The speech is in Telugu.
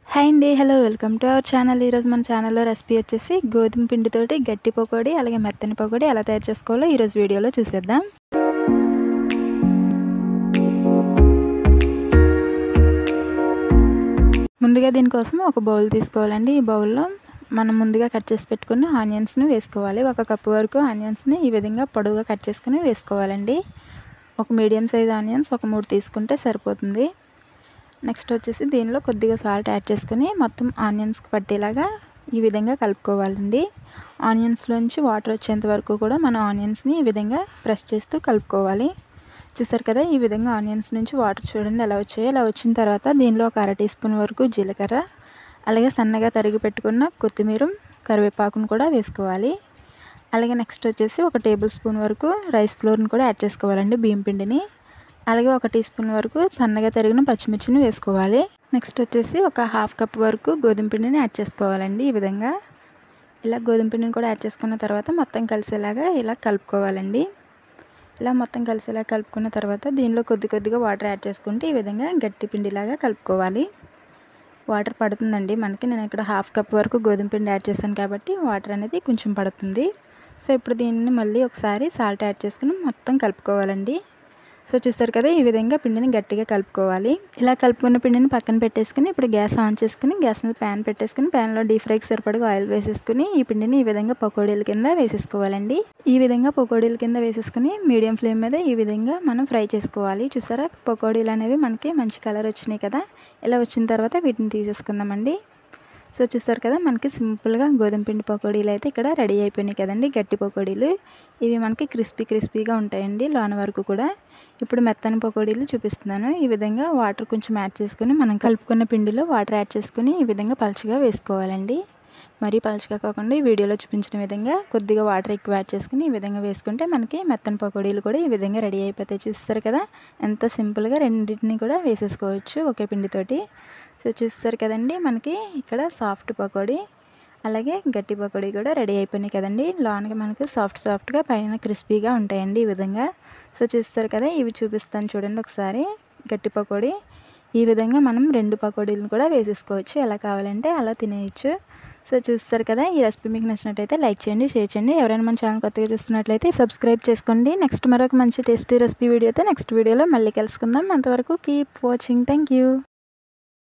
హాయ్ అండి hello welcome to our channel ఈరోజు మన ఛానల్లో రెసిపీ వచ్చేసి గోధుమ పిండితోటి గట్టి పకోడీ అలాగే మెత్తని పకోడీ ఎలా తయారు చేసుకోవాలో ఈరోజు వీడియోలో చూసేద్దాం ముందుగా దీనికోసం ఒక బౌల్ తీసుకోవాలండి ఈ బౌల్లో మనం ముందుగా కట్ చేసి పెట్టుకున్న ఆనియన్స్ని వేసుకోవాలి ఒక కప్పు వరకు ఆనియన్స్ని ఈ విధంగా పొడవుగా కట్ చేసుకుని వేసుకోవాలండి ఒక మీడియం సైజ్ ఆనియన్స్ ఒక మూడు తీసుకుంటే సరిపోతుంది నెక్స్ట్ వచ్చేసి దీనిలో కొద్దిగా సాల్ట్ యాడ్ చేసుకుని మొత్తం ఆనియన్స్కి పట్టేలాగా ఈ విధంగా కలుపుకోవాలండి ఆనియన్స్లోంచి వాటర్ వచ్చేంత వరకు కూడా మన ఆనియన్స్ని ఈ విధంగా ప్రెస్ చేస్తూ కలుపుకోవాలి చూసారు కదా ఈ విధంగా ఆనియన్స్ నుంచి వాటర్ చూడండి ఎలా వచ్చాయో ఇలా వచ్చిన తర్వాత దీనిలో ఒక అర టీ స్పూన్ వరకు జీలకర్ర అలాగే సన్నగా తరిగి పెట్టుకున్న కొత్తిమీర కరివేపాకును కూడా వేసుకోవాలి అలాగే నెక్స్ట్ వచ్చేసి ఒక టేబుల్ స్పూన్ వరకు రైస్ ఫ్లోర్ని కూడా యాడ్ చేసుకోవాలండి బియ్యం పిండిని అలాగే ఒక టీ స్పూన్ వరకు సన్నగా తరిగిన పచ్చిమిర్చిని వేసుకోవాలి నెక్స్ట్ వచ్చేసి ఒక హాఫ్ కప్ వరకు గోధుమ పిండిని యాడ్ చేసుకోవాలండి ఈ విధంగా ఇలా గోధుమ పిండిని కూడా యాడ్ చేసుకున్న తర్వాత మొత్తం కలిసేలాగా ఇలా కలుపుకోవాలండి ఇలా మొత్తం కలిసేలా కలుపుకున్న తర్వాత దీనిలో కొద్ది కొద్దిగా వాటర్ యాడ్ చేసుకుంటే ఈ విధంగా గట్టి పిండిలాగా కలుపుకోవాలి వాటర్ పడుతుందండి మనకి నేను ఇక్కడ హాఫ్ కప్ వరకు గోధుమ పిండి యాడ్ చేశాను కాబట్టి వాటర్ అనేది కొంచెం పడుతుంది సో ఇప్పుడు దీన్ని మళ్ళీ ఒకసారి సాల్ట్ యాడ్ చేసుకుని మొత్తం కలుపుకోవాలండి సో చూస్తారు కదా ఈ విధంగా పిండిని గట్టిగా కలుపుకోవాలి ఇలా కలుపుకున్న పిండిని పక్కన పెట్టేసుకుని ఇప్పుడు గ్యాస్ ఆన్ చేసుకుని గ్యాస్ మీద ప్యాన్ పెట్టేసుకుని ప్యాన్లో డీప్ ఫ్రైకి సరిపడగా ఆయిల్ వేసేసుకుని ఈ పిండిని ఈ విధంగా పకోడీల కింద వేసేసుకోవాలండి ఈ విధంగా పకోడీల కింద వేసేసుకుని మీడియం ఫ్లేమ్ మీద ఈ విధంగా మనం ఫ్రై చేసుకోవాలి చూసారా పకోడీలు అనేవి మనకి మంచి కలర్ వచ్చినాయి కదా ఇలా వచ్చిన తర్వాత వీటిని తీసేసుకుందామండి సో చూసారు కదా మనకి సింపుల్గా గోధుమ పిండి పకోడీలు అయితే ఇక్కడ రెడీ అయిపోయినాయి కదండి గట్టి పకోడీలు ఇవి మనకి క్రిస్పీ క్రిస్పీగా ఉంటాయండి లోన వరకు కూడా ఇప్పుడు మెత్తని పకోడీలు చూపిస్తున్నాను ఈ విధంగా వాటర్ కొంచెం యాడ్ చేసుకుని మనం కలుపుకున్న పిండిలో వాటర్ యాడ్ చేసుకుని ఈ విధంగా పలుచగా వేసుకోవాలండి మరీ పలుచగా కాకుండా ఈ వీడియోలో చూపించిన విధంగా కొద్దిగా వాటర్ ఎక్కువ యాడ్ చేసుకుని ఈ విధంగా వేసుకుంటే మనకి మెత్తని పకోడీలు కూడా ఈ విధంగా రెడీ అయిపోతాయి చూస్తారు కదా ఎంత సింపుల్గా రెండింటిని కూడా వేసేసుకోవచ్చు ఒకే పిండితోటి సో చూస్తారు కదండి మనకి ఇక్కడ సాఫ్ట్ పకోడీ అలాగే గట్టి పకోడీ కూడా రెడీ అయిపోయినాయి కదండి లోనకి మనకి సాఫ్ట్ సాఫ్ట్గా పైన క్రిస్పీగా ఉంటాయండి ఈ విధంగా సో చూస్తారు కదా ఇవి చూపిస్తాను చూడండి ఒకసారి గట్టి పకోడీ ఈ విధంగా మనం రెండు పకోడీలను కూడా వేసేసుకోవచ్చు ఎలా కావాలంటే అలా తినేయచ్చు సో చూస్తారు కదా ఈ రెసిపీ మీకు నచ్చినట్టయితే లైక్ చేయండి షేర్ చేయండి ఎవరైనా మన ఛానల్ కొత్తగా చూస్తున్నట్లయితే సబ్స్క్రైబ్ చేసుకోండి నెక్స్ట్ మరొక మంచి టేస్టీ రెసిపీ వీడియోతో నెక్స్ట్ వీడియోలో మళ్ళీ కలుసుకుందాం అంతవరకు కీప్ వాచింగ్ థ్యాంక్ యూ